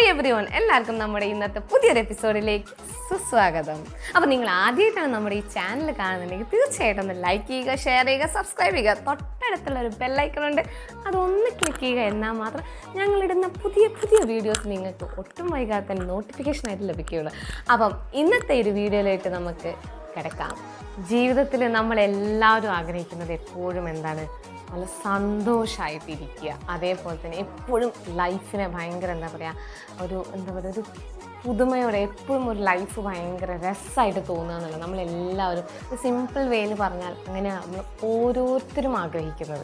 every one എല്ലാവർക്കും നമ്മുടെ ഇന്നത്തെ പുതിയൊരു എപ്പിസോഡിലേക്ക് സുസ്വാഗതം അപ്പോൾ നിങ്ങൾ ആദ്യമായിട്ടാണ് നമ്മുടെ ഈ ചാനൽ കാണുന്നുണ്ടെങ്കിൽ തീർച്ചയായിട്ടും ഒന്ന് ലൈക്ക് ചെയ്യുക ഷെയർ ചെയ്യുക സബ്സ്ക്രൈബ് ചെയ്യുക തൊട്ടടുത്തുള്ള ഒരു ബെല്ലൈക്കൺ ഉണ്ട് അതൊന്ന് ക്ലിക്ക് ചെയ്യുക എന്നാൽ മാത്രം ഞങ്ങളിടുന്ന പുതിയ പുതിയ വീഡിയോസ് നിങ്ങൾക്ക് ഒട്ടും വൈകാതെ തന്നെ നോട്ടിഫിക്കേഷൻ ആയിട്ട് ലഭിക്കുകയുള്ളൂ അപ്പം ഇന്നത്തെ ഒരു വീഡിയോയിലായിട്ട് നമുക്ക് കിടക്കാം ജീവിതത്തിൽ നമ്മളെല്ലാവരും ആഗ്രഹിക്കുന്നത് എപ്പോഴും എന്താണ് നല്ല സന്തോഷമായിട്ടിരിക്കുക അതേപോലെ തന്നെ എപ്പോഴും ലൈഫിനെ ഭയങ്കര എന്താ പറയുക ഒരു എന്താ പറയുക ഒരു പുതുമയോടെ എപ്പോഴും ഒരു ലൈഫ് ഭയങ്കര രസമായിട്ട് തോന്നുക എന്നുള്ളത് നമ്മളെല്ലാവരും ഒരു സിമ്പിൾ വേയിൽ പറഞ്ഞാൽ അങ്ങനെയാണ് നമ്മൾ ഓരോരുത്തരും ആഗ്രഹിക്കുന്നത്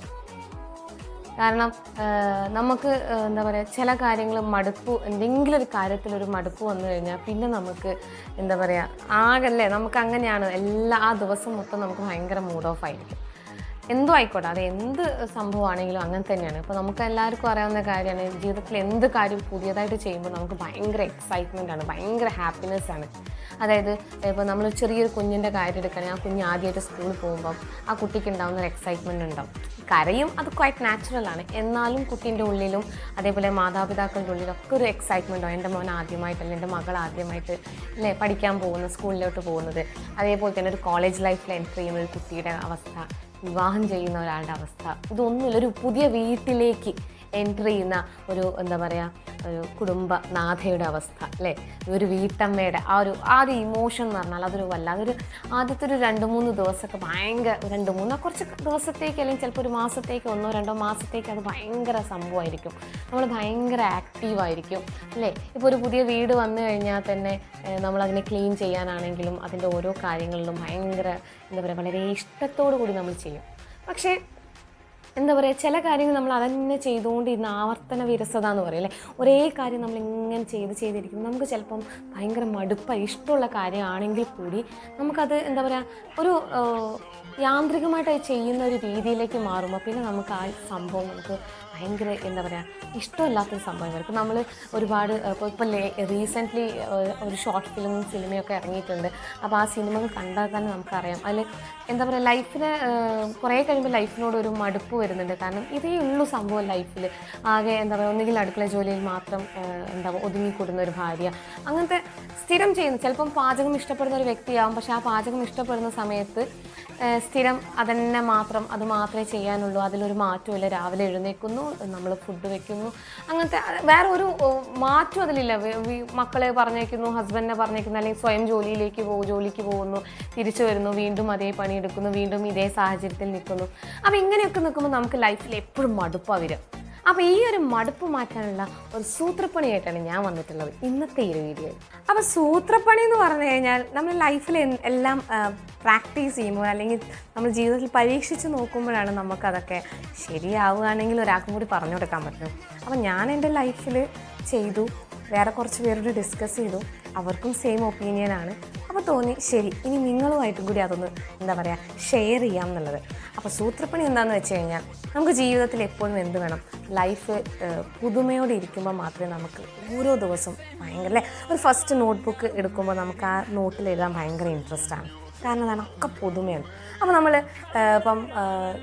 കാരണം ആ, നമുക്ക് ആ, എന്താ പറയുക ചില കാര്യങ്ങൾ മടുപ്പ് എന്തെങ്കിലും ഒരു കാര്യത്തിൽ ഒരു മടുപ്പ് വന്നു കഴിഞ്ഞാൽ പിന്നെ നമുക്ക് എന്താ പറയുക ആകല്ലേ നമുക്ക് അങ്ങനെയാണ് എല്ലാ ആ ദിവസം മൊത്തം നമുക്ക് ഭയങ്കര മൂഡ് ഓഫ് ആയിരിക്കും എന്തോ ആയിക്കോട്ടെ അത് എന്ത് സംഭവമാണെങ്കിലും അങ്ങനെ തന്നെയാണ് ഇപ്പോൾ നമുക്ക് എല്ലാവർക്കും അറിയാവുന്ന കാര്യമാണ് ജീവിതത്തിൽ എന്ത് കാര്യം പുതിയതായിട്ട് ചെയ്യുമ്പോൾ നമുക്ക് ഭയങ്കര എക്സൈറ്റ്മെൻ്റ് ആണ് ഭയങ്കര ഹാപ്പിനെസ് ആണ് അതായത് ഇപ്പോൾ നമ്മൾ ചെറിയൊരു കുഞ്ഞിൻ്റെ കാര്യം എടുക്കുകയാണെങ്കിൽ ആ കുഞ്ഞ് ആദ്യമായിട്ട് സ്കൂളിൽ പോകുമ്പം ആ കുട്ടിക്ക് ഉണ്ടാകുന്ന ഒരു എക്സൈറ്റ്മെൻ്റ് ഉണ്ടാവും കരയും അത് ക്വൈറ്റ് നാച്ചുറൽ ആണ് എന്നാലും കുട്ടീൻ്റെ ഉള്ളിലും അതേപോലെ മാതാപിതാക്കളുടെ ഉള്ളിലും ഒക്കെ ഒരു എക്സൈറ്റ്മെൻ്റ് ഉണ്ടാവും എൻ്റെ മോൻ ആദ്യമായിട്ട് അല്ലെങ്കിൽ എൻ്റെ മകൾ ആദ്യമായിട്ട് അല്ലേ പഠിക്കാൻ പോകുന്നത് സ്കൂളിലോട്ട് പോകുന്നത് അതേപോലെ തന്നെ ഒരു കോളേജ് ലൈഫിൽ എൻറ്റർ ചെയ്യുന്ന ഒരു കുട്ടിയുടെ അവസ്ഥ വിവാഹം ചെയ്യുന്ന ഒരാളുടെ അവസ്ഥ ഇതൊന്നുമില്ല ഒരു പുതിയ വീട്ടിലേക്ക് എൻറ്റർ ചെയ്യുന്ന ഒരു എന്താ പറയുക ഒരു കുടുംബ നാഥയുടെ അവസ്ഥ അല്ലേ ഒരു വീട്ടമ്മയുടെ ആ ഒരു ആദ്യ ഇമോഷൻ എന്ന് പറഞ്ഞാൽ അതൊരു വല്ലാതൊരു ആദ്യത്തെ ഒരു രണ്ട് മൂന്ന് ദിവസമൊക്കെ ഭയങ്കര രണ്ട് മൂന്നോ കുറച്ച് ദിവസത്തേക്ക് അല്ലെങ്കിൽ ചിലപ്പോൾ ഒരു മാസത്തേക്ക് ഒന്നോ രണ്ടോ മാസത്തേക്ക് അത് ഭയങ്കര സംഭവമായിരിക്കും നമ്മൾ ഭയങ്കര ആക്റ്റീവായിരിക്കും അല്ലേ ഇപ്പോൾ ഒരു പുതിയ വീട് വന്നു കഴിഞ്ഞാൽ തന്നെ ഏഹ്, നമ്മളതിനെ ക്ലീൻ ചെയ്യാനാണെങ്കിലും അതിൻ്റെ ഓരോ കാര്യങ്ങളിലും ഭയങ്കര എന്താ പറയുക വളരെ ഇഷ്ടത്തോടു കൂടി നമ്മൾ ചെയ്യും പക്ഷേ എന്താ പറയുക ചില കാര്യങ്ങൾ നമ്മൾ അതന്നെ ചെയ്തുകൊണ്ടിരുന്ന ആവർത്തന വിരസത എന്ന് പറയും അല്ലേ ഒരേ കാര്യം നമ്മൾ ഇങ്ങനെ ചെയ്ത് ചെയ്തിരിക്കും നമുക്ക് ചിലപ്പം ഭയങ്കര മടുപ്പായി ഇഷ്ടമുള്ള കാര്യമാണെങ്കിൽ കൂടി നമുക്കത് എന്താ പറയുക ഒരു ആ, യാന്ത്രികമായിട്ട് അത് ചെയ്യുന്ന ഒരു രീതിയിലേക്ക് മാറുമ്പോൾ പിന്നെ നമുക്ക് ആ സംഭവം നമുക്ക് ഭയങ്കര എന്താ പറയുക ഇഷ്ടമില്ലാത്തൊരു സംഭവം ഇപ്പം നമ്മൾ ഒരുപാട് ഇപ്പോൾ ഇപ്പം റീസെൻ്റ്ലി ഒരു ഷോർട്ട് ഫിലിമും സിനിമയൊക്കെ ഇറങ്ങിയിട്ടുണ്ട് അപ്പോൾ ആ സിനിമകൾ കണ്ടാൽ തന്നെ നമുക്കറിയാം അതിൽ എന്താ പറയുക ലൈഫിന് കുറേ കഴിയുമ്പോൾ ലൈഫിനോട് ഒരു മടുപ്പ് വരുന്നുണ്ട് കാരണം ഇതേ ഉള്ളൂ സംഭവം ലൈഫിൽ ആകെ എന്താ പറയുക ഒന്നുകിൽ അടുക്കള ജോലിയിൽ മാത്രം ആ, എന്താ പറയുക ഒതുങ്ങിക്കൂടുന്ന ഒരു ഭാര്യ അങ്ങനത്തെ സ്ഥിരം ചെയ്യുന്നു ചിലപ്പം പാചകം ഇഷ്ടപ്പെടുന്ന ഒരു വ്യക്തിയാവും പക്ഷേ ആ പാചകം ഇഷ്ടപ്പെടുന്ന സമയത്ത് ആ, സ്ഥിരം അതന്നെ മാത്രം അത് മാത്രമേ ചെയ്യാനുള്ളൂ അതിലൊരു മാറ്റമില്ല രാവിലെ എഴുന്നേൽക്കുന്നു നമ്മൾ ഫുഡ് വെക്കുന്നു അങ്ങനത്തെ അത് വേറെ ഒരു ഓ, മാറ്റം അതിലില്ല വെ- വി- മക്കളെ പറഞ്ഞേക്കുന്നു ഹസ്ബൻഡിനെ പറഞ്ഞേക്കുന്നു അല്ലെങ്കിൽ സ്വയം ജോലിയിലേക്ക് പോകും ജോലിക്ക് പോകുന്നു തിരിച്ചു വരുന്നു വീണ്ടും അതേ പണിയെടുക്കുന്നു വീണ്ടും ഇതേ സാഹചര്യത്തിൽ നിൽക്കുന്നു അപ്പോൾ ഇങ്ങനെയൊക്കെ നിൽക്കുമ്പോൾ നമുക്ക് ലൈഫിൽ എപ്പോഴും മടുപ്പാണ് വരിക അപ്പോൾ ഈ ഒരു മടുപ്പ് മാറ്റാനുള്ള ഒരു സൂത്രപ്പണിയായിട്ടാണ് ഞാൻ വന്നിട്ടുള്ളത് ഇന്നത്തെ ഈ ഒരു വീഡിയോയിൽ അപ്പോൾ സൂത്രപ്പണി എന്ന് പറഞ്ഞു കഴിഞ്ഞാൽ നമ്മൾ ലൈഫിൽ എല്ലാം പ്രാക്ടീസ് ചെയ്യുമ്പോൾ അല്ലെങ്കിൽ നമ്മൾ ജീവിതത്തിൽ പരീക്ഷിച്ച് നോക്കുമ്പോഴാണ് നമുക്കതൊക്കെ ശരിയാവുകയാണെങ്കിൽ ഒരാൾക്കും കൂടി പറഞ്ഞു കൊടുക്കാൻ പറ്റും അപ്പോൾ ഞാൻ എൻ്റെ ലൈഫിൽ ചെയ്തു വേറെ കുറച്ച് പേരോട് ഡിസ്കസ് ചെയ്തു അവർക്കും സെയിം ഒപ്പീനിയനാണ് അപ്പോൾ തോന്നി ശരി ഇനി നിങ്ങളുമായിട്ടും കൂടി അതൊന്ന് എന്താ പറയുക ഷെയർ ചെയ്യാം എന്നുള്ളത് അപ്പോൾ സൂത്രപ്പണി എന്താണെന്ന് വെച്ച് കഴിഞ്ഞാൽ നമുക്ക് ജീവിതത്തിൽ എപ്പോഴും എന്ത് വേണം ലൈഫ് പുതുമയോടെ ഇരിക്കുമ്പോൾ മാത്രമേ നമുക്ക് ഓരോ ദിവസവും ഭയങ്കര അല്ലേ ഒരു ഫസ്റ്റ് നോട്ട്ബുക്ക് എടുക്കുമ്പോൾ നമുക്ക് ആ നോട്ടിൽ എഴുതാൻ ഭയങ്കര ഇൻട്രസ്റ്റ് ആണ് കാരണം അതാണ് ഒക്കെ പുതുമയാണ് അപ്പോൾ നമ്മൾ ഇപ്പം ആ,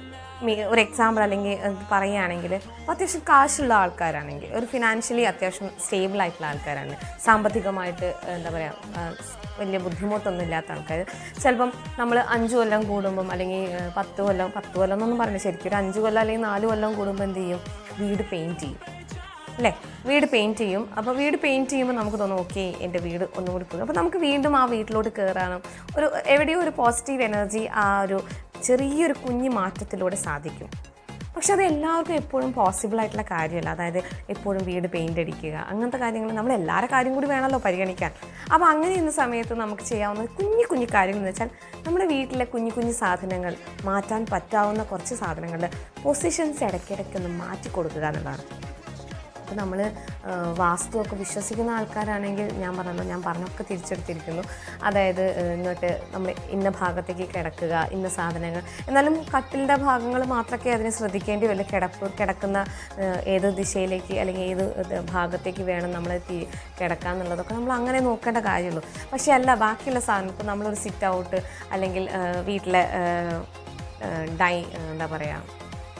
മി- ഒരു എക്സാമ്പിൾ അല്ലെങ്കിൽ അത് പറയുകയാണെങ്കിൽ അത്യാവശ്യം കാശുള്ള ആൾക്കാരാണെങ്കിൽ ഒരു ഫിനാൻഷ്യലി അത്യാവശ്യം സ്റ്റേബിൾ ആയിട്ടുള്ള ആൾക്കാരാണ് സാമ്പത്തികമായിട്ട് എന്താ പറയുക ആ, വലിയ ബുദ്ധിമുട്ടൊന്നും ഇല്ലാത്ത ആൾക്കാർ ചിലപ്പം നമ്മൾ അഞ്ച് കൊല്ലം കൂടുമ്പം അല്ലെങ്കിൽ ആ, പത്ത് കൊല്ലം പത്ത് കൊല്ലം എന്നൊന്നും പറഞ്ഞു ശരിക്കും ഒരു അഞ്ച് കൊല്ലം അല്ലെങ്കിൽ നാല് കൊല്ലം കൂടുമ്പോൾ എന്ത് ചെയ്യും വീട് പെയിൻറ്റ് ചെയ്യും അല്ലേ വീട് പെയിൻറ്റ് ചെയ്യും അപ്പോൾ വീട് പെയിൻറ്റ് ചെയ്യുമ്പോൾ നമുക്ക് തോന്നും ഓക്കെ എൻ്റെ വീട് ഒന്നും കൂടി പോകും അപ്പോൾ നമുക്ക് വീണ്ടും ആ വീട്ടിലോട്ട് കയറാനും ഒരു എവിടെയോ ഒരു പോസിറ്റീവ് എനർജി ആ ഒരു ചെറിയൊരു കുഞ്ഞു മാറ്റത്തിലൂടെ സാധിക്കും പക്ഷെ അത് എല്ലാവർക്കും എപ്പോഴും പോസിബിൾ ആയിട്ടുള്ള കാര്യമല്ല അതായത് എപ്പോഴും വീട് പെയിൻ്റ് അടിക്കുക അങ്ങനത്തെ കാര്യങ്ങൾ നമ്മൾ എല്ലാവരുടെ കാര്യം കൂടി വേണമല്ലോ പരിഗണിക്കാൻ അപ്പോൾ അങ്ങനെ ഇന്ന സമയത്ത് നമുക്ക് ചെയ്യാവുന്ന കുഞ്ഞു കുഞ്ഞു കാര്യങ്ങൾ എന്ന് വെച്ചാൽ നമ്മുടെ വീട്ടിലെ കുഞ്ഞു കുഞ്ഞു സാധനങ്ങൾ മാറ്റാൻ പറ്റാവുന്ന കുറച്ച് സാധനങ്ങളുടെ പൊസിഷൻസ് ഇടയ്ക്കിടയ്ക്ക് ഒന്ന് മാറ്റി കൊടുക്കുക എന്നുള്ളതാണ് അപ്പോൾ നമ്മൾ വാസ്തുവൊക്കെ വിശ്വസിക്കുന്ന ആൾക്കാരാണെങ്കിൽ ഞാൻ പറഞ്ഞല്ലോ ഞാൻ പറഞ്ഞൊക്കെ തിരിച്ചെടുത്തിരിക്കുന്നു അതായത് ഏഹ്, ഇങ്ങോട്ട് നമ്മൾ ഇന്ന ഭാഗത്തേക്ക് കിടക്കുക ഇന്ന സാധനങ്ങൾ എന്നാലും കട്ടിലിൻ്റെ ഭാഗങ്ങൾ മാത്രമൊക്കെ അതിനെ ശ്രദ്ധിക്കേണ്ടി വരില്ല കിടപ്പ് കിടക്കുന്ന ഏഹ്, ഏത് ദിശയിലേക്ക് അല്ലെങ്കിൽ ഏത് ഇത് ഭാഗത്തേക്ക് വേണം നമ്മൾ തി കിടക്കുക എന്നുള്ളതൊക്കെ നമ്മൾ അങ്ങനെ നോക്കേണ്ട കാര്യമുള്ളൂ പക്ഷേ അല്ല ബാക്കിയുള്ള സാധനം ഇപ്പോൾ നമ്മളൊരു സിറ്റ് ഔട്ട് അല്ലെങ്കിൽ ഏഹ്, വീട്ടിലെ ഏഹ്, ഏഹ്, ഡൈ എന്താ പറയുക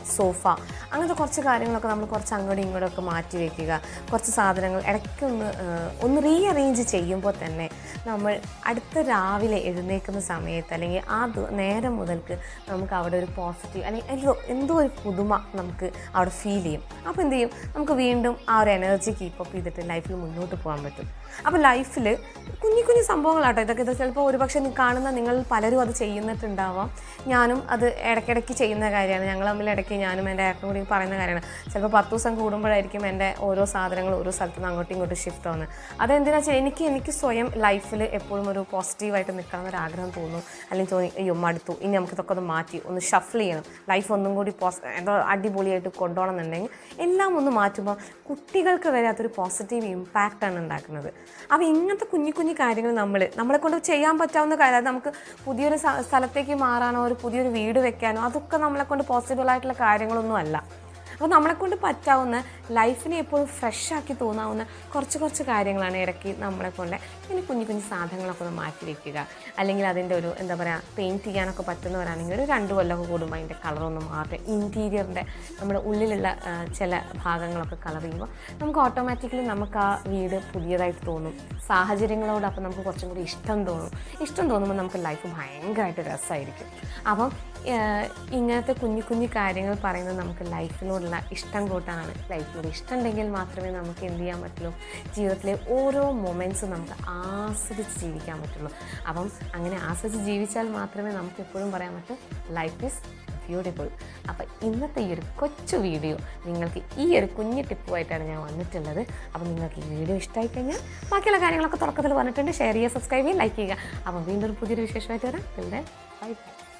സോഫ അങ്ങനത്തെ കുറച്ച് കാര്യങ്ങളൊക്കെ നമ്മൾ കുറച്ച് അങ്ങോട്ടും ഇങ്ങോട്ടും ഒക്കെ മാറ്റി വയ്ക്കുക കുറച്ച് സാധനങ്ങൾ ഇടയ്ക്ക് ഒന്ന് ആ, ഒന്ന് റീ അറേഞ്ച് ചെയ്യുമ്പോൾ തന്നെ നമ്മൾ അടുത്ത രാവിലെ എഴുന്നേൽക്കുന്ന സമയത്ത് അല്ലെങ്കിൽ ആ ദു- നേരം മുതൽക്ക് നമുക്ക് അവിടെ ഒരു പോസിറ്റീവ് അല്ലെങ്കിൽ എന്തോ എന്തോ ഒരു പുതുമ നമുക്ക് അവിടെ ഫീൽ ചെയ്യും അപ്പോൾ എന്ത് ചെയ്യും നമുക്ക് വീണ്ടും ആ ഒരു എനർജി കീപ്പപ്പ് ചെയ്തിട്ട് ലൈഫിൽ മുന്നോട്ട് പോകാൻ പറ്റും അപ്പോൾ ലൈഫിൽ കുഞ്ഞു കുഞ്ഞു സംഭവങ്ങളാട്ടോ ഇതൊക്കെ ഇത് ചിലപ്പോൾ ഒരുപക്ഷെ നീ കാണുന്ന നിങ്ങൾ പലരും അത് ചെയ്യുന്നിട്ടുണ്ടാവാം ഞാനും അത് ഇടയ്ക്കിടയ്ക്ക് ചെയ്യുന്ന കാര്യമാണ് ഞങ്ങൾ തമ്മിൽ ഇടയ്ക്ക് ഞാനും എൻ്റെ ഏട്ടനും കൂടി പറയുന്ന കാര്യമാണ് ചിലപ്പോൾ പത്ത് ദിവസം കൂടുമ്പോഴായിരിക്കും എൻ്റെ ഓരോ സാധനങ്ങൾ ഓരോ സ്ഥലത്ത് നിന്ന് അങ്ങോട്ടും ഇങ്ങോട്ടും ഷിഫ്റ്റ് ആവുന്നത് അതെന്തിനാ വെച്ചാൽ എനിക്ക് എനിക്ക് സ്വയം ലൈഫിൽ എപ്പോഴും ഒരു പോസിറ്റീവായിട്ട് നിൽക്കണം എന്നൊരു ആഗ്രഹം തോന്നും അല്ലെങ്കിൽ തോന്നി അയ്യോ മടുത്തു ഇനി നമുക്ക് ഇതൊക്കെ ഒന്ന് മാറ്റി ഒന്ന് ഷഫിൾ ചെയ്യണം ലൈഫ് ഒന്നും കൂടി പോസ് എന്തോ അടിപൊളിയായിട്ട് കൊണ്ടുപോകണം എന്നുണ്ടെങ്കിൽ എല്ലാം ഒന്ന് മാറ്റുമ്പോൾ കുട്ടികൾക്ക് വരെ അതൊരു പോസിറ്റീവ് ഇമ്പാക്റ്റാണ് ഉണ്ടാക്കുന്നത് അപ്പോൾ ഇങ്ങനത്തെ കുഞ്ഞു കുഞ്ഞു കാര്യങ്ങൾ നമ്മൾ നമ്മളെ കൊണ്ട് ചെയ്യാൻ പറ്റാവുന്ന കാര്യം അതായത് നമുക്ക് പുതിയൊരു സ്ഥ- സ്ഥലത്തേക്ക് മാറാനോ ഒരു പുതിയൊരു വീട് വെക്കാനോ അതൊക്കെ നമ്മളെ കൊണ്ട് പോസിബിൾ ആയിട്ടുള്ള കാര്യങ്ങളൊന്നും അല്ല അപ്പോൾ നമ്മളെ കൊണ്ട് പറ്റാവുന്ന ലൈഫിനെ എപ്പോഴും ഫ്രഷ് ആക്കി തോന്നാവുന്ന കുറച്ച് കുറച്ച് കാര്യങ്ങളാണ് ഇടയ്ക്ക് നമ്മളെ കൊണ്ട് ഇങ്ങനെ കുഞ്ഞു കുഞ്ഞു സാധനങ്ങളൊക്കെ ഒന്ന് മാറ്റി വെക്കുക അല്ലെങ്കിൽ അതിൻ്റെ ഒരു എന്താ പറയുക പെയിൻറ്റ് ചെയ്യാനൊക്കെ പറ്റുന്നവരാണെങ്കിൽ ഒരു രണ്ട് കൊല്ലമൊക്കെ കൂടുമ്പോൾ അതിൻ്റെ കളറൊന്ന് മാറ്റുക ഇൻറ്റീരിയറിൻ്റെ നമ്മുടെ ഉള്ളിലുള്ള ആ, ചില ഭാഗങ്ങളൊക്കെ കളർ ചെയ്യുമ്പോൾ നമുക്ക് ഓട്ടോമാറ്റിക്കലി നമുക്ക് ആ വീട് പുതിയതായിട്ട് തോന്നും സാഹചര്യങ്ങളോട് അപ്പം നമുക്ക് കുറച്ചും കൂടി ഇഷ്ടം തോന്നും ഇഷ്ടം തോന്നുമ്പോൾ നമുക്ക് ലൈഫ് ഭയങ്കരമായിട്ട് രസമായിരിക്കും അപ്പം ഏഹ്, ഇങ്ങനത്തെ കുഞ്ഞു കുഞ്ഞു കാര്യങ്ങൾ പറയുന്നത് നമുക്ക് ലൈഫിനോടുള്ള ഇഷ്ടം കൂട്ടാനാണ് ലൈഫിനോട് ഇഷ്ടം ഉണ്ടെങ്കിൽ മാത്രമേ നമുക്ക് എന്ത് ചെയ്യാൻ പറ്റുള്ളൂ ജീവിതത്തിലെ ഓരോ മൊമെൻറ്റ്സും നമുക്ക് ആസ്വദിച്ച് ജീവിക്കാൻ പറ്റുള്ളൂ അപ്പം അങ്ങനെ ആസ്വദിച്ച് ജീവിച്ചാൽ മാത്രമേ നമുക്ക് എപ്പോഴും പറയാൻ പറ്റൂ ലൈഫ് ഈസ് ബ്യൂട്ടിഫുൾ അപ്പം ഇന്നത്തെ ഈ ഒരു കൊച്ചു വീഡിയോ നിങ്ങൾക്ക് ഈ ഒരു കുഞ്ഞു ടിപ്പുമായിട്ടാണ് ഞാൻ വന്നിട്ടുള്ളത് അപ്പം നിങ്ങൾക്ക് ഈ വീഡിയോ ഇഷ്ടമായി കഴിഞ്ഞാൽ ബാക്കിയുള്ള കാര്യങ്ങളൊക്കെ തുടക്കത്തിൽ പറഞ്ഞിട്ടുണ്ട് ഷെയർ ചെയ്യുക സബ്സ്ക്രൈബ് ചെയ്യുക ലൈക്ക് ചെയ്യുക അപ്പം വീണ്ടും ഒരു പുതിയൊരു വിശേഷമായിട്ട് വരാം ബൈ ബൈ